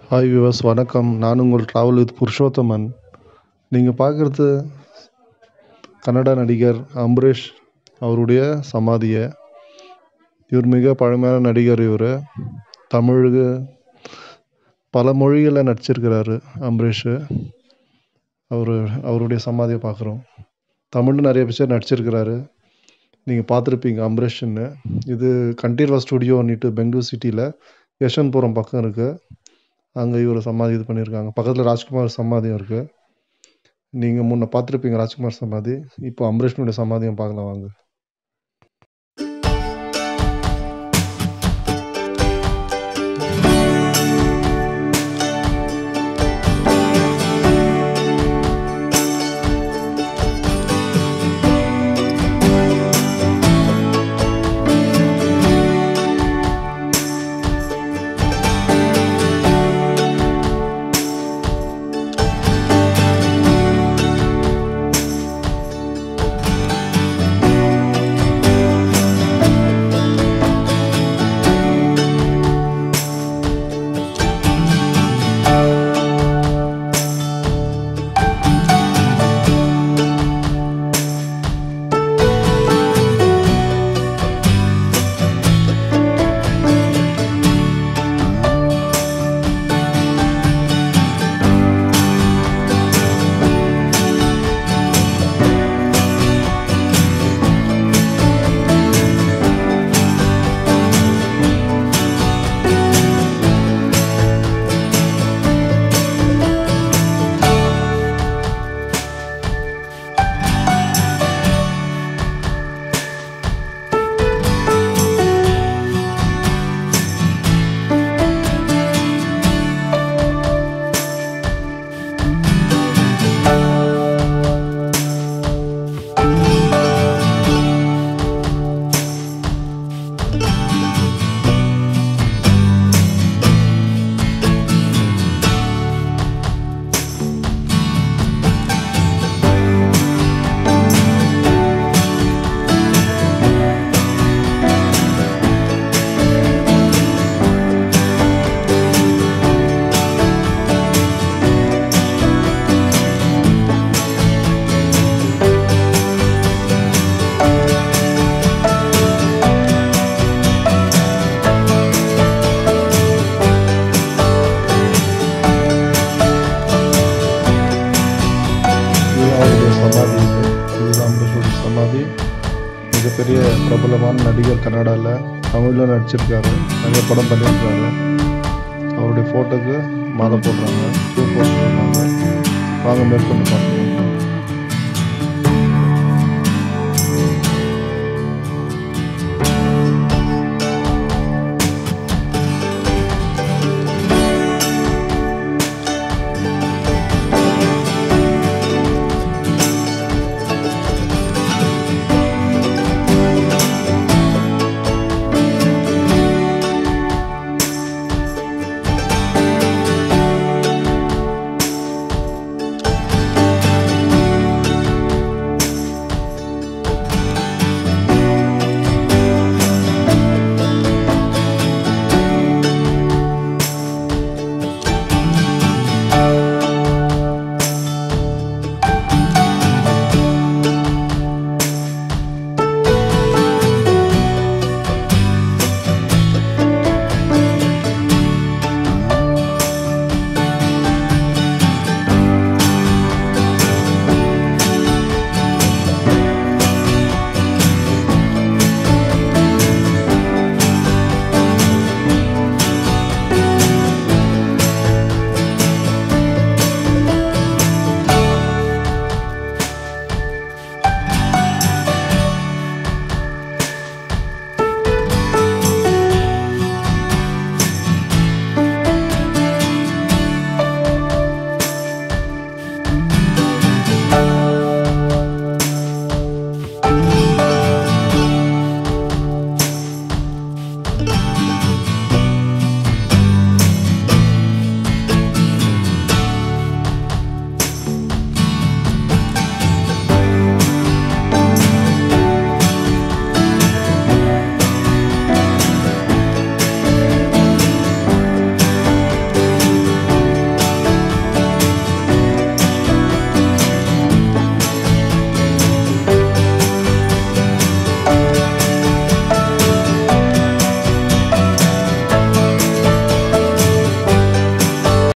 hi viewers வணக்கம் நான் உங்கள் ட்ராவல் வித் புருஷோத்தமன் நீங்கள் பார்க்குறது கன்னட நடிகர் அம்பரீஷ் அவருடைய சமாதியை இவர் மிக பழமையான நடிகர் இவர் தமிழுக்கு பல மொழிகளில் நடிச்சிருக்கிறாரு அம்பரீஷு அவர் அவருடைய சமாதியை பார்க்குறோம் தமிழில் நிறைய பிக்சர் நடிச்சிருக்கிறாரு நீங்கள் பார்த்துருப்பீங்க அம்பரீஷன்னு இது கண்டீர்வா ஸ்டுடியோன்னுட்டு பெங்களூர் சிட்டியில் யஷ்வந்த்புரம் பக்கம் இருக்குது அங்கே இவர் சமாதி இது பண்ணியிருக்காங்க பக்கத்தில் ராஜ்குமார் சமாதியும் இருக்குது நீங்கள் முன்ன பார்த்துருப்பீங்க ராஜ்குமார் சமாதி இப்போ அம்பரீஷ்னுடைய சமாதியும் பார்க்கலாம் வாங்க இது அவருடைய சமாதி இது இதுதான் அம்பரீஷோட சமாதி மிகப்பெரிய பிரபலமான நடிகர் கன்னடாவில் தமிழில் நடிச்சிருக்காரு நிறைய படம் பண்ணியிருக்காரு அவருடைய ஃபோட்டோக்கு மாலை போடுறாங்க பூ போட்டு சொன்னாங்க வாங்க மேற்கொண்டு பார்க்கலாம்